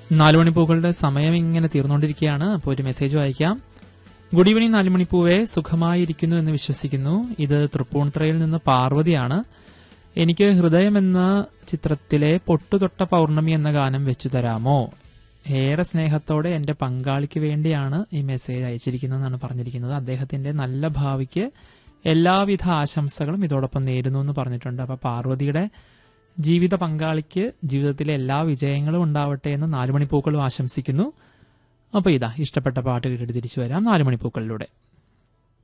നാലുമണിപ്പൂക്കളുടെ സമയം ഇങ്ങനെ തീർന്നുകൊണ്ടിരിക്കുകയാണ് അപ്പോൾ ഒരു മെസ്സേജ് വായിക്കാം ഗുഡ് ഈവനിങ് നാലുമണിപ്പൂവെ സുഖമായിരിക്കുന്നു എന്ന് വിശ്വസിക്കുന്നു ഇത് തൃപ്പൂണിത്തറയിൽ നിന്ന് പാർവതിയാണ് എനിക്ക് ഹൃദയം എന്ന ചിത്രത്തിലെ പൊട്ടുതൊട്ട പൗർണമി എന്ന ഗാനം വെച്ചു തരാമോ ഏറെ സ്നേഹത്തോടെ എന്റെ പങ്കാളിക്ക് വേണ്ടിയാണ് ഈ മെസ്സേജ് അയച്ചിരിക്കുന്നതെന്നാണ് പറഞ്ഞിരിക്കുന്നത് അദ്ദേഹത്തിന്റെ നല്ല ഭാവിക്ക് എല്ലാവിധ ആശംസകളും ഇതോടൊപ്പം നേരുന്നു എന്ന് പറഞ്ഞിട്ടുണ്ട് അപ്പൊ പാർവതിയുടെ ജീവിത പങ്കാളിക്ക് ജീവിതത്തിലെ എല്ലാ വിജയങ്ങളും ഉണ്ടാവട്ടെ എന്ന് നാലുമണിപ്പൂക്കളും ആശംസിക്കുന്നു അപ്പൊ ഇതാ ഇഷ്ടപ്പെട്ട പാട്ട് കേട്ടിട്ട് തിരിച്ചു വരാം നാലുമണിപ്പൂക്കളിലൂടെ